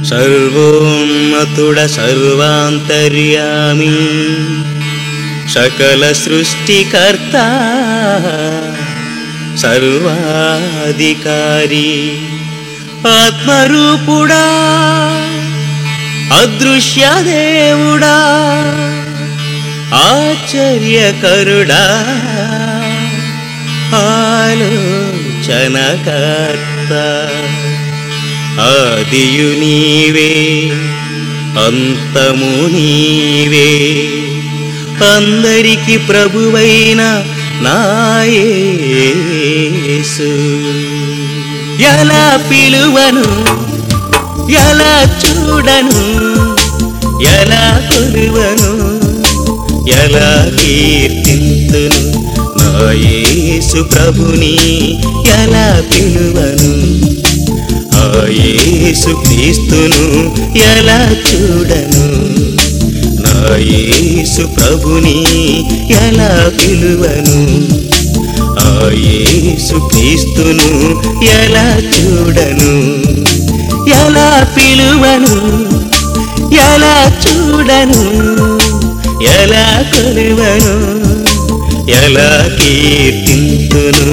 సర్వోన్నతుడ సర్వాంతర్యామి సకల సృష్టికర్త సర్వాధికారి ఆత్మరూపుడా అదృశ్య దేవుడా ఆశ్చర్యకరుడా ఆలోచనకర్త ఆదియు నీవే అంతము నీవే అందరికి ప్రభువైన నాయేసు ఎలా పిలువను ఎలా చూడను ఎలా కొలువను ఎలా కీర్తింతును నా యేసు ప్రభుని ఎలా పిలువను ఆ యేసు క్రీస్తును ఎలా చూడను నా యేసు ప్రభుని ఎలా పిలువను ఆ యేసు క్రీస్తును ఎలా చూడను ఎలా పిలువను ఎలా చూడను ఎలా కొలువను ఎలా కీర్తింతును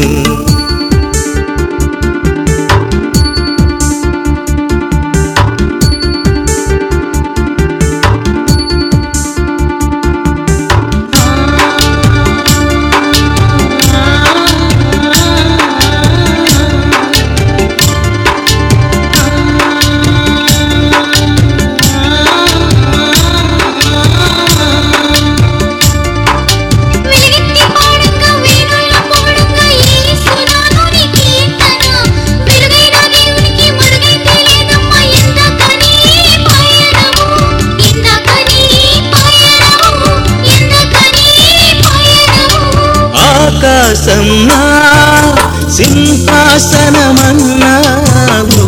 వెలిగెత్తి పాడంగా వేణుల్లో పొగడంగా యేసునాథుని కీర్తన వెలుగైన దేవునికి మరుగైతే లేదమ్మా ఎందకని పయనము ఎందకని పయనము ఎందకని పయనము ఆకాశం నా సింహాసనమన్నావు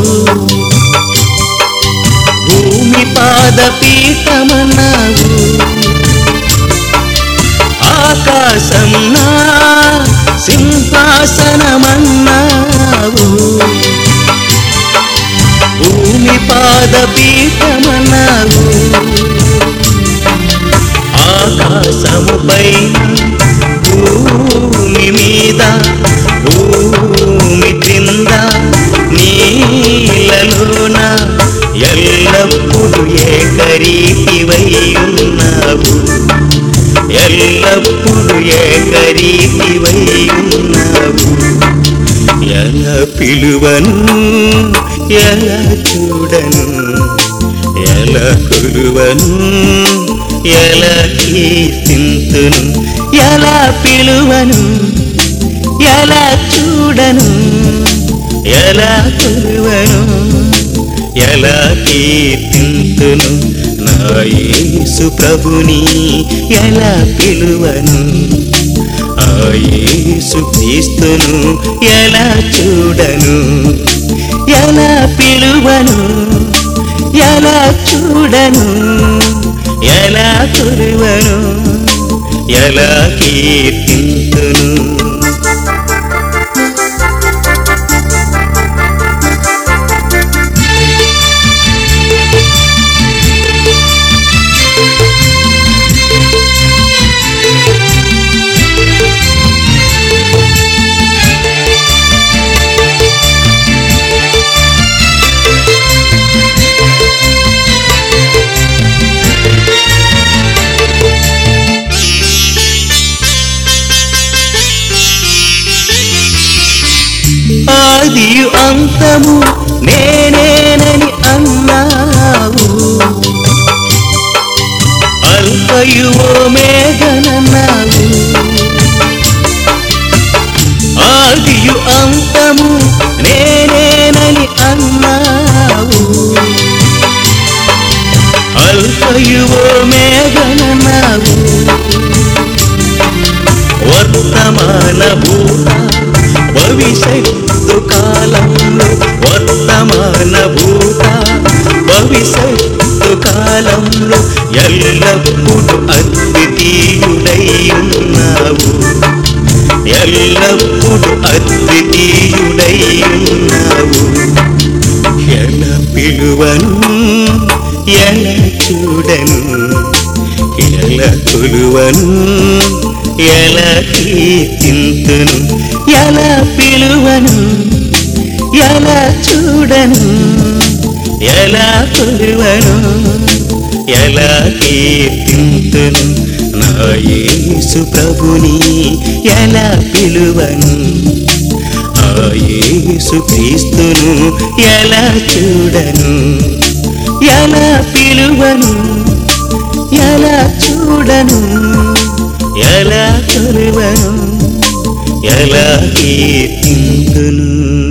భూమి పాదపీఠమన్నావు ఆకాశం నా సింహాసనమన్నావు భూమి పాదపీఠమన్నావు ఆకాశముపై భూమి మీద భూమి క్రింద నీళ్ళలోన ఎల్లప్పుడు ఏకరీతివై ఉన్నావు ఎల్లప్పుడు ఏకరీతివై ఉన్నావు ఎలా పిలువను ఎలా చూడను ఎలా కొలువను ఎలా కీర్తింతును ఎలా పిలువను ఎలా చూడను ఎలా కొలువను ఎలా కీర్తింతును నా యేసు ప్రభుని ఎలా పిలువను ఆ యేసు క్రీస్తును ఎలా చూడను ఎలా పిలువను ఎలా చూడను ఎలా కొలువను ఎలా కీర్తింతును ఆదియు అంతము నేనేనని అన్నావు అల్పయు మేఘనన్నావు ఆదియు అంతము నేనేనని అన్నావు అల్పయు మేఘనన్నావు వర్తమాన భూత భవిష్యత్తు కాలంలో వర్తమాన భూత భవిష్యత్తు కాలంలో ఎల్లప్పుడు అద్వితీయుడై ఉన్నావు ఎల్లప్పుడు అద్వితీయుడై ఉన్నావు ఎలా పిలువను ఎలా చూడను ఎలా కొలువను ఎలా కీర్తింతును ఎలా పిలువను ఎలా చూడను ఎలా కొలువను ఎలా కీర్తింతును నా యేసు ప్రభుని ఎలా పిలువను ఆ యేసు క్రీస్తును ఎలా చూడను ఎలా పిలువను ఎలా చూడను ఎలా కొలువను ఎలా కీర్తింతును